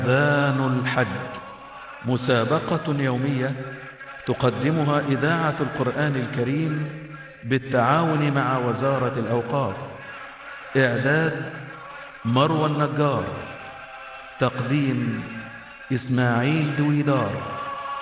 أذان الحج مسابقة يومية تقدمها إذاعة القرآن الكريم بالتعاون مع وزارة الأوقاف إعداد مروى النجار تقديم إسماعيل دويدار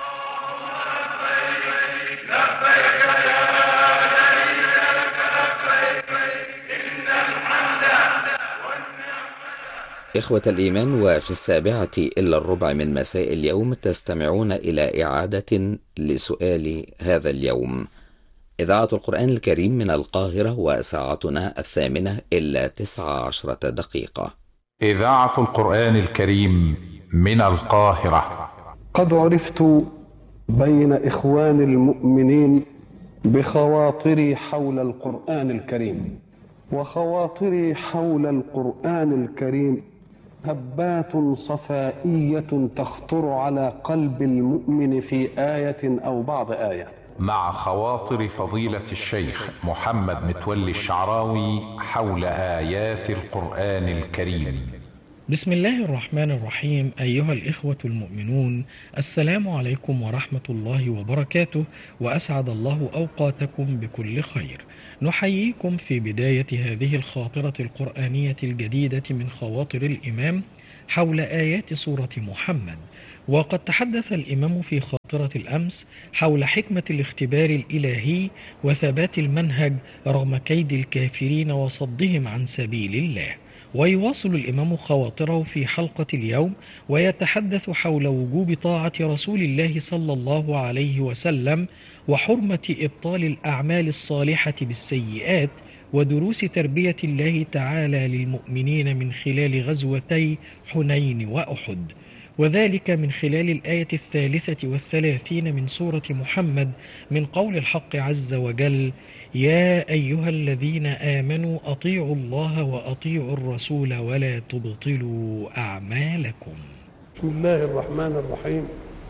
إخوة الإيمان وفي السابعة إلا الربع من مساء اليوم تستمعون إلى إعادة لسؤال هذا اليوم إذاعة القرآن الكريم من القاهرة وساعتنا الثامنة إلا تسعة عشرة دقيقة إذاعة القرآن الكريم من القاهرة قد عرفت بين إخوان المؤمنين بخواطري حول القرآن الكريم وخواطري حول القرآن الكريم هبات صفائية تخطر على قلب المؤمن في آية أو بعض آية مع خواطر فضيلة الشيخ محمد متولي الشعراوي حول آيات القرآن الكريم بسم الله الرحمن الرحيم أيها الإخوة المؤمنون السلام عليكم ورحمة الله وبركاته وأسعد الله أوقاتكم بكل خير نحييكم في بداية هذه الخاطرة القرآنية الجديدة من خواطر الإمام حول آيات سورة محمد وقد تحدث الإمام في خاطرة الأمس حول حكمة الاختبار الإلهي وثبات المنهج رغم كيد الكافرين وصدهم عن سبيل الله ويواصل الإمام خواطره في حلقة اليوم ويتحدث حول وجوب طاعة رسول الله صلى الله عليه وسلم وحرمة إبطال الأعمال الصالحة بالسيئات ودروس تربية الله تعالى للمؤمنين من خلال غزوتي حنين وأحد وذلك من خلال الآية الثالثة والثلاثين من سورة محمد من قول الحق عز وجل يا أيها الذين آمنوا أطيعوا الله وأطيعوا الرسول ولا تبطلوا أعمالكم بسم الله الرحمن الرحيم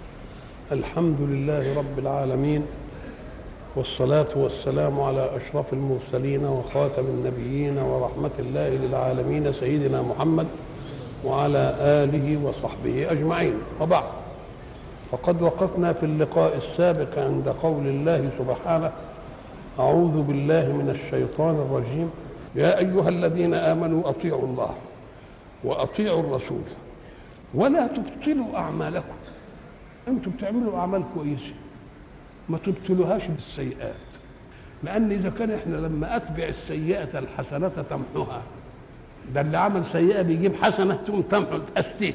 الحمد لله رب العالمين والصلاة والسلام على أشرف المرسلين وخاتم النبيين ورحمة الله للعالمين سيدنا محمد وعلى آله وصحبه أجمعين وبعد فقد وقفنا في اللقاء السابق عند قول الله سبحانه أعوذ بالله من الشيطان الرجيم يا أيها الذين آمنوا أطيعوا الله وأطيعوا الرسول ولا تبطلوا أعمالكم أنتم بتعملوا أعمال كويسة ما تبطلوهاش بالسيئات لأن إذا كان إحنا لما أتبع السيئة الحسنة تمحوها ده اللي عمل سيئة بيجيب حسنة تقوم تمحو تأستيك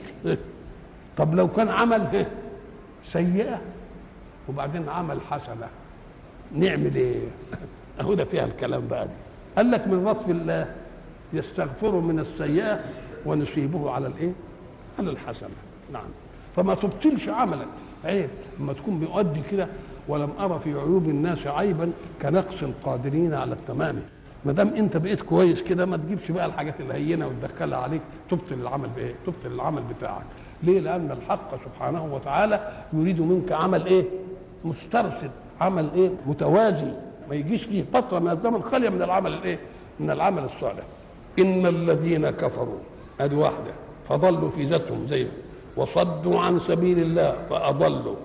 طب لو كان عمل سيئة وبعدين عمل حسنة نعمل ايه؟ اهو ده فيها الكلام بقى دي قال لك من لطف الله يستغفر من السيئة ونصيبه على الايه؟ على الحسنة نعم فما تبطلش عملك عيب لما تكون بيؤدي كده ولم ارى في عيوب الناس عيبا كنقص القادرين على التمام ما دام انت بقيت كويس كده ما تجيبش بقى الحاجات الهينه وتدخلها عليك تبطل العمل بايه؟ تبطل العمل بتاعك ليه؟ لان الحق سبحانه وتعالى يريد منك عمل ايه؟ مسترسل عمل ايه؟ متوازي ما يجيش فيه فتره من الزمن خاليه من العمل الايه؟ من العمل الصالح ان الذين كفروا ادي واحده فضلوا في ذاتهم زي وصدوا عن سبيل الله فاضلوا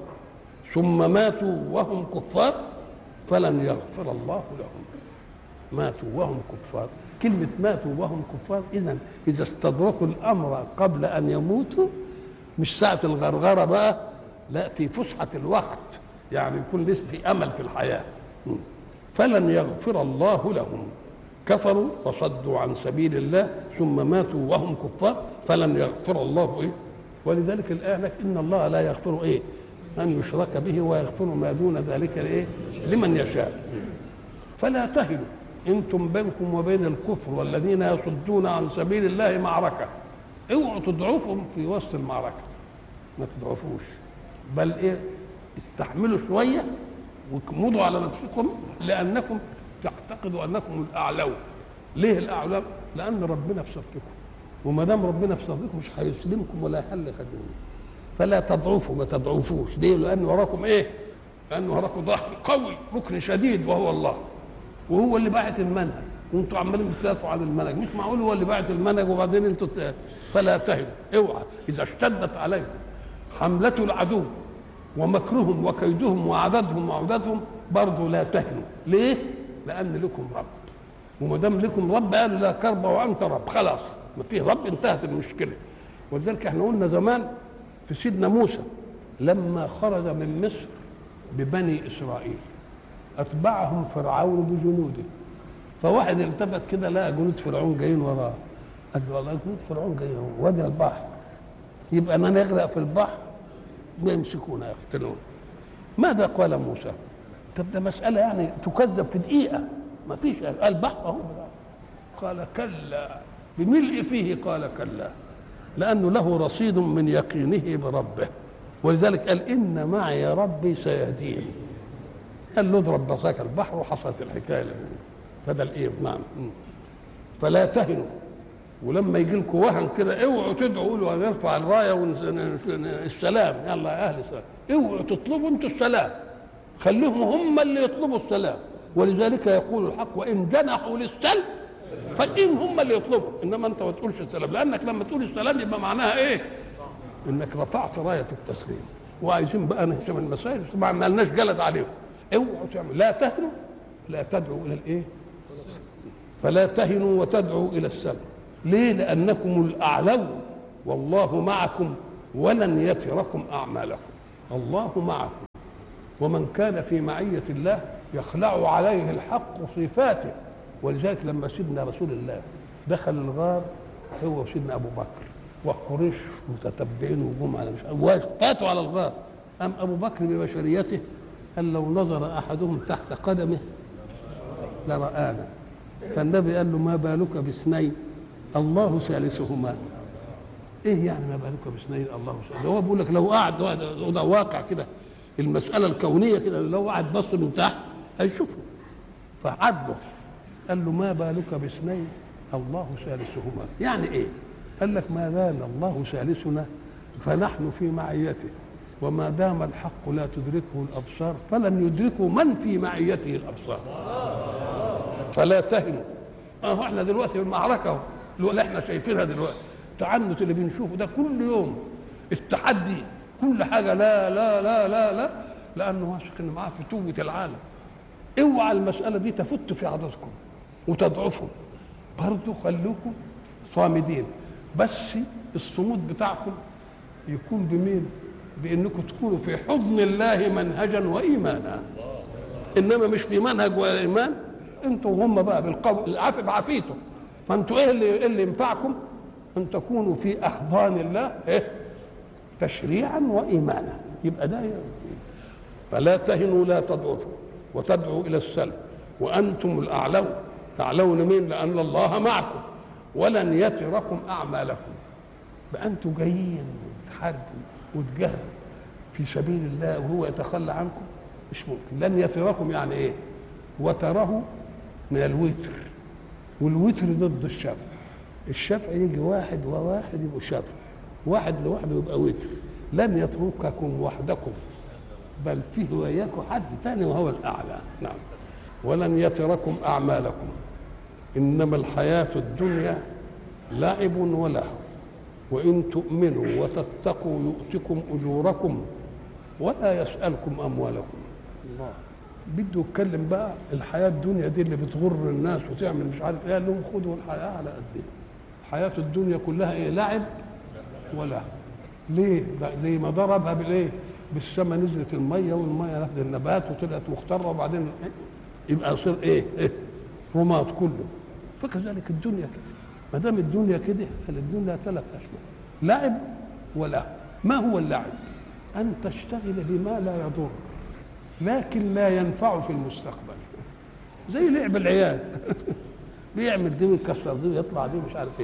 ثم ماتوا وهم كفار فلن يغفر الله لهم ماتوا وهم كفار كلمة ماتوا وهم كفار إذا إذا استدركوا الأمر قبل أن يموتوا مش ساعة الغرغرة بقى لا في فسحة الوقت يعني يكون لسه في أمل في الحياة فلن يغفر الله لهم كفروا وصدوا عن سبيل الله ثم ماتوا وهم كفار فلن يغفر الله إيه ولذلك الآية لك إن الله لا يغفر إيه أن يشرك به ويغفر ما دون ذلك لإيه لمن يشاء فلا تهنوا انتم بينكم وبين الكفر والذين يصدون عن سبيل الله معركه اوعوا تضعفهم في وسط المعركه ما تضعفوش بل ايه استحملوا شويه واكمضوا على نفسكم لانكم تعتقدوا انكم الاعلون ليه الاعلون لان ربنا في صفكم وما دام ربنا في صفكم مش هيسلمكم ولا حل خدمه فلا تضعفوا ما تضعفوش ليه لان وراكم ايه لان وراكم ظهر قوي ركن شديد وهو الله وهو اللي باعت المنهج وانتوا عمالين بتدافعوا عن المنهج مش معقول هو اللي باعت المنهج وبعدين انتوا فلا تهنوا اوعى اذا اشتدت عليكم حملة العدو ومكرهم وكيدهم وعددهم وعددهم برضه لا تهنوا ليه؟ لأن لكم رب وما دام لكم رب قالوا لا كرب وأنت رب خلاص ما فيه رب انتهت المشكلة ولذلك احنا قلنا زمان في سيدنا موسى لما خرج من مصر ببني إسرائيل أتبعهم فرعون بجنوده فواحد التفت كده لقى جنود فرعون جايين وراه قال له والله جنود فرعون جايين وادي البحر يبقى انا نغرق في البحر يمسكونا يقتلون ماذا قال موسى طب ده مسألة يعني تكذب في دقيقة ما فيش البحر أهو قال كلا بملء فيه قال كلا لأنه له رصيد من يقينه بربه ولذلك قال إن معي ربي سيهدين قال له اضرب بصاك البحر وحصلت الحكاية فده الإيه نعم فلا تهنوا ولما يجي لكم وهن كده اوعوا تدعوا قولوا هنرفع الرايه والسلام يلا يا اهل السلام اوعوا تطلبوا انتوا السلام خليهم هم اللي يطلبوا السلام ولذلك يقول الحق وان جنحوا للسلم فإن هم اللي يطلبوا انما انت ما تقولش السلام لانك لما تقول السلام يبقى معناها ايه؟ انك رفعت رايه التسليم وعايزين بقى نهتم المسائل ما عملناش جلد عليكم اوعوا تعملوا لا تهنوا لا تدعوا الى الايه؟ فلا تهنوا وتدعوا الى السلم ليه لانكم الاعلون والله معكم ولن يتركم اعمالكم الله معكم ومن كان في معيه الله يخلع عليه الحق صفاته ولذلك لما سيدنا رسول الله دخل الغار هو وسيدنا ابو بكر وقريش متتبعين وجم على مش فاتوا على الغار أم أبو بكر ببشريته قال لو نظر أحدهم تحت قدمه لرآنا فالنبي قال له ما بالك باثنين الله ثالثهما ايه يعني ما بالك باثنين الله ثالثهما هو بيقول لك لو قعد وده واقع كده المسألة الكونية كده لو قعد بص من تحت هيشوفه فعد له قال له ما بالك باثنين الله ثالثهما يعني ايه قال لك ما دام الله ثالثنا فنحن في معيته وما دام الحق لا تدركه الابصار فلن يدركه من في معيته الابصار فلا تهنوا اهو احنا دلوقتي في المعركه اللي احنا شايفينها دلوقتي التعنت اللي بنشوفه ده كل يوم التحدي كل حاجه لا لا لا لا لا لانه واثق ان معاه فتوه العالم اوعى المساله دي تفت في عددكم وتضعفهم برضه خلوكم صامدين بس الصمود بتاعكم يكون بمين بانكم تكونوا في حضن الله منهجا وايمانا انما مش في منهج ولا ايمان انتوا وهم بقى بالقول العافيه بعافيته فانتوا ايه اللي إيه اللي ينفعكم ان تكونوا في احضان الله إيه؟ تشريعا وايمانا يبقى ده فلا تهنوا لا تضعفوا وتدعوا الى السلم وانتم الاعلون تعلون مين لان الله معكم ولن يتركم اعمالكم بقى انتم جايين تحاربوا وتجاهدوا في سبيل الله وهو يتخلى عنكم مش ممكن لن يتركم يعني ايه وتره من الوتر والوتر ضد الشفع الشفع يجي واحد وواحد يبقوا شفع واحد لوحده يبقى وتر لن يترككم وحدكم بل فيه وإياكم حد ثاني وهو الأعلى نعم ولن يتركم أعمالكم إنما الحياة الدنيا لعب ولهو وإن تؤمنوا وتتقوا يؤتكم أجوركم ولا يسألكم أموالكم الله بده يتكلم بقى الحياة الدنيا دي اللي بتغر الناس وتعمل مش عارف ايه قال لهم خدوا الحياة على قد ايه حياة الدنيا كلها ايه لعب ولا ليه ده زي ما ضربها بالايه بالسما نزلت الميه والميه نفذ النبات وطلعت مختره وبعدين يبقى يصير ايه, إيه؟ رماد كله فكذلك الدنيا كده ما دام الدنيا كده قال الدنيا ثلاث اشياء لعب ولا ما هو اللعب ان تشتغل بما لا يضر لكن لا ينفع في المستقبل زي لعب العيال بيعمل دي ويكسر دي ويطلع دي مش عارف ايه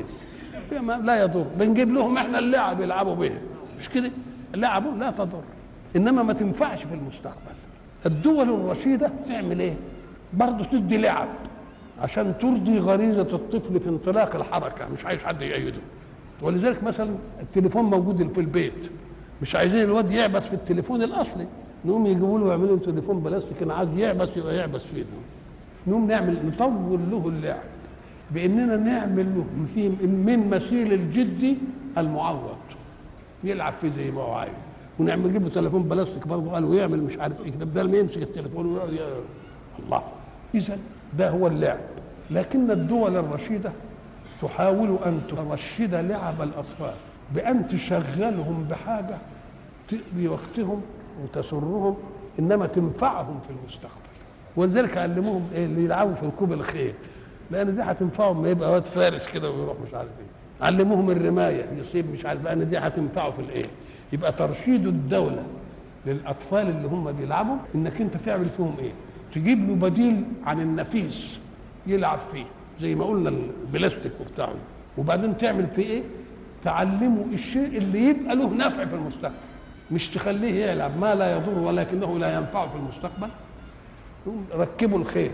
لا يضر بنجيب لهم احنا اللعب يلعبوا به مش كده لعبوا لا تضر انما ما تنفعش في المستقبل الدول الرشيده تعمل ايه برضه تدي لعب عشان ترضي غريزه الطفل في انطلاق الحركه مش عايز حد يأيده ولذلك مثلا التليفون موجود في البيت مش عايزين الواد يعبس في التليفون الاصلي نقوم يجيبوا له يعملوا تليفون بلاستيك انا عايز يعبس يبقى يعبس فيه نقوم نعمل نطول له اللعب باننا نعمل له في من مثيل الجدي المعوض يلعب فيه زي ما هو عايز ونعمل نجيب له تليفون بلاستيك برضه قال ويعمل مش عارف ايه كده بدل ما يمسك التليفون ويقعد ي- الله اذا ده هو اللعب لكن الدول الرشيده تحاول ان ترشد لعب الاطفال بان تشغلهم بحاجه تقضي وقتهم وتسرهم انما تنفعهم في المستقبل ولذلك علموهم ايه اللي يلعبوا في ركوب الخيل لان دي هتنفعهم ما يبقى واد فارس كده ويروح مش عارف ايه علموهم الرمايه يصيب مش عارف لان دي هتنفعه في الايه يبقى ترشيد الدوله للاطفال اللي هم بيلعبوا انك انت تعمل فيهم ايه تجيب له بديل عن النفيس يلعب فيه زي ما قلنا البلاستيك وبتاعه وبعدين تعمل فيه ايه تعلمه الشيء اللي يبقى له نفع في المستقبل مش تخليه يلعب ما لا يضر ولكنه لا ينفعه في المستقبل يقوم ركبوا الخيل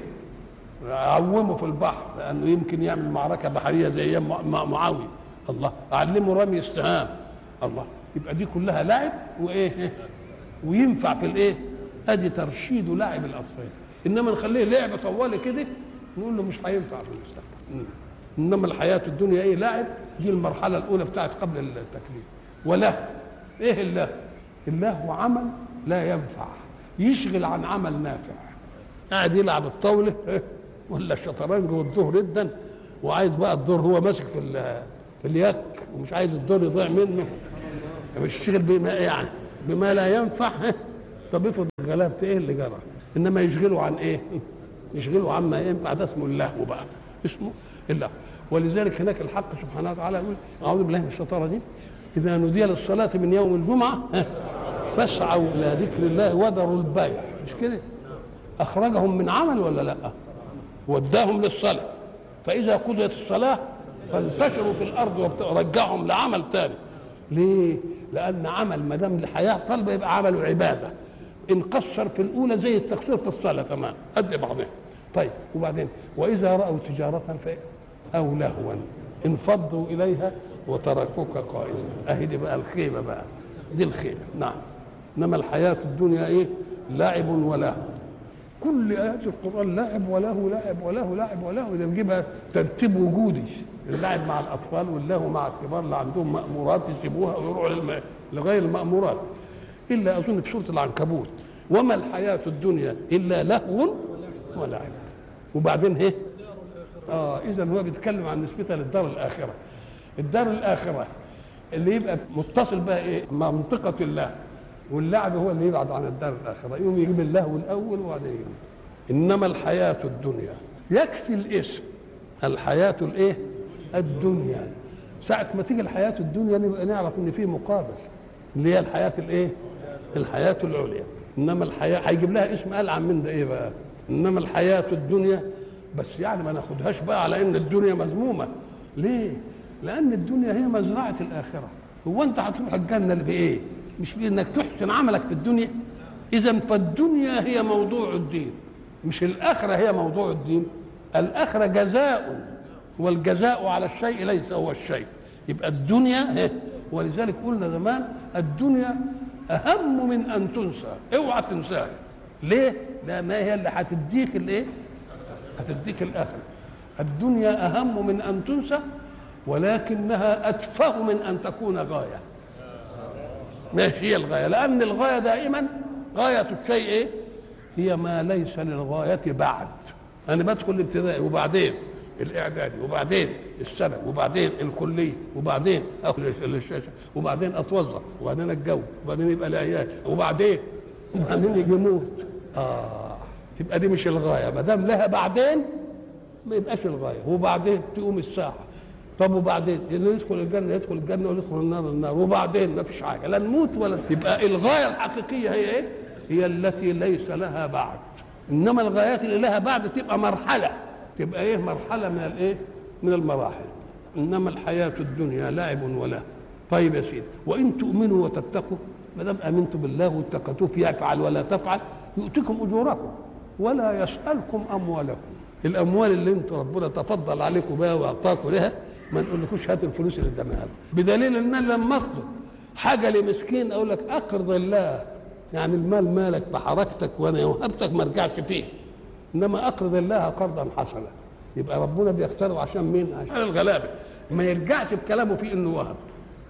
عومه في البحر لانه يمكن يعمل معركه بحريه زي ايام مع- مع- معاويه الله علمه رمي السهام الله يبقى دي كلها لعب وايه وينفع في الايه ادي ترشيد لعب الاطفال انما نخليه لعبه طوالي كده نقول له مش هينفع في المستقبل انما الحياه الدنيا ايه لعب دي المرحله الاولى بتاعت قبل التكليف وله ايه الله الله عمل لا ينفع يشغل عن عمل نافع قاعد يلعب الطاوله إيه؟ ولا الشطرنج والدور جدا وعايز بقى الدور هو ماسك في ال- في اليك ومش عايز الدور يضيع منه يشتغل بما يعني بما لا ينفع إيه؟ طب افرض غلبت ايه اللي جرى انما يشغلوا عن ايه يشغلوا عما ينفع ده اسمه اللهو بقى اسمه اللهو ولذلك هناك الحق سبحانه وتعالى يقول اعوذ بالله من الشيطان الرجيم اذا نودي للصلاه من يوم الجمعه ها، فاسعوا الى ذكر الله وذروا البيع مش كده اخرجهم من عمل ولا لا وداهم للصلاه فاذا قضيت الصلاه فانتشروا في الارض وابت- ورجعهم لعمل تاني ليه لان عمل ما دام الحياه طالبه يبقى عمله عباده ان قصر في الاولى زي التقصير في الصلاه كمان قد بعضها طيب وبعدين واذا راوا تجاره ف او لهوا انفضوا اليها وتركوك قائما اهي دي بقى الخيبه بقى دي الخيبه نعم انما الحياه الدنيا ايه لعب ولهو كل ايات القران لعب وله لعب وله لعب وله اذا نجيبها ترتيب وجودي اللعب مع الاطفال واللهو مع الكبار اللي عندهم مامورات يسيبوها ويروحوا للم... لغير المامورات الا اظن في سوره العنكبوت وما الحياه الدنيا الا لهو ولعب وبعدين ايه اه اذا هو بيتكلم عن نسبتها للدار الاخره الدار الاخره اللي يبقى متصل بقى ايه مع منطقه الله واللعب هو اللي يبعد عن الدار الاخره يقوم يجيب اللهو الاول وبعدين يجيب انما الحياه الدنيا يكفي الاسم الحياه الايه الدنيا ساعة ما تيجي الحياة الدنيا نبقى نعرف إن في مقابل اللي هي الحياة الإيه؟ الحياة العليا إنما الحياة هيجيب لها اسم ألعن من ده إيه بقى؟ إنما الحياة الدنيا بس يعني ما ناخدهاش بقى على إن الدنيا مذمومة ليه؟ لأن الدنيا هي مزرعة الآخرة هو أنت هتروح الجنة بإيه؟ مش بإنك تحسن عملك في الدنيا إذا فالدنيا هي موضوع الدين مش الآخرة هي موضوع الدين الآخرة جزاء والجزاء على الشيء ليس هو الشيء يبقى الدنيا هي ولذلك قلنا زمان الدنيا أهم من أن تنسى اوعى تنساها ليه؟ لأنها هي اللي هتديك الإيه؟ هتديك الآخرة الدنيا أهم من أن تنسى ولكنها أتفه من أن تكون غاية ماشي هي الغاية لأن الغاية دائما غاية الشيء إيه؟ هي ما ليس للغاية بعد أنا بدخل الابتدائي وبعدين الإعدادي وبعدين السنة وبعدين الكلية وبعدين أخذ الشاشة وبعدين أتوظف وبعدين أتجوز وبعدين يبقى لي عيال وبعدين وبعدين يجي يموت آه تبقى دي مش الغاية ما دام لها بعدين ما يبقاش الغاية وبعدين تقوم الساعة طب وبعدين اللي يدخل الجنة يدخل الجنة واللي يدخل النار النار وبعدين ما فيش حاجة لا نموت ولا يبقى الغاية الحقيقية هي إيه؟ هي التي ليس لها بعد إنما الغايات اللي لها بعد تبقى مرحلة تبقى إيه مرحلة من الإيه؟ من المراحل إنما الحياة الدنيا لعب ولا طيب يا سيدي وإن تؤمنوا وتتقوا ما دام آمنتوا بالله واتقتوه فيفعل ولا تفعل يؤتكم أجوركم ولا يسألكم أموالكم الأموال اللي أنتم ربنا تفضل عليكم بها وأعطاكم لها ما نقولكوش هات الفلوس اللي اداها له بدليل ان انا لما اطلب حاجه لمسكين اقول لك اقرض الله يعني المال مالك بحركتك وانا وهبتك ما ارجعش فيه انما اقرض الله قرضا حسنا يبقى ربنا بيقترض عشان مين؟ عشان الغلابه ما يرجعش بكلامه في انه وهب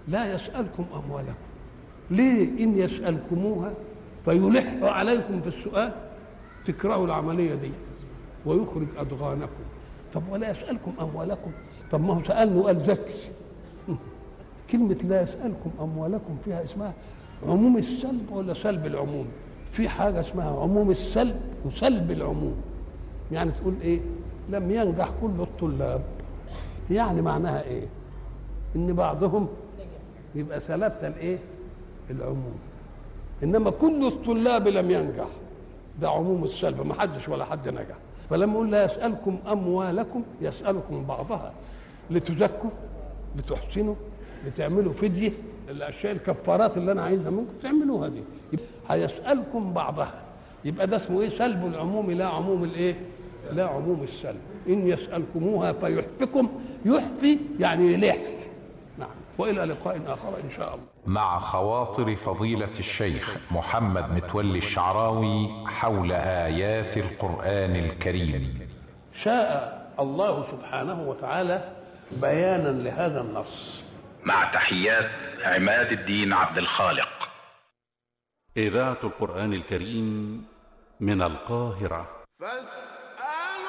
لا يسألكم أموالكم ليه إن يسألكموها فيلح عليكم في السؤال تكرهوا العملية دي ويخرج أضغانكم طب ولا يسألكم أموالكم طب ما هو سألني وقال زكي كلمة لا يسألكم أموالكم فيها اسمها عموم السلب ولا سلب العموم في حاجة اسمها عموم السلب وسلب العموم يعني تقول ايه لم ينجح كل الطلاب يعني معناها ايه ان بعضهم يبقى سلبت الايه العموم انما كل الطلاب لم ينجح ده عموم السلب ما حدش ولا حد نجح فلما يقول لا يسألكم أموالكم يسألكم بعضها لتزكوا لتحسنوا لتعملوا فدية الأشياء الكفارات اللي أنا عايزها منكم تعملوها دي هيسألكم بعضها يبقى ده اسمه إيه سلب العموم لا عموم الإيه لا عموم السلب إن يسألكموها فيحفكم يحفي يعني يلح نعم وإلى لقاء آخر إن شاء الله مع خواطر فضيلة الشيخ محمد متولي الشعراوي حول آيات القرآن الكريم شاء الله سبحانه وتعالى بيانا لهذا النص مع تحيات عماد الدين عبد الخالق إذاعة القرآن الكريم من القاهرة فاستمعوا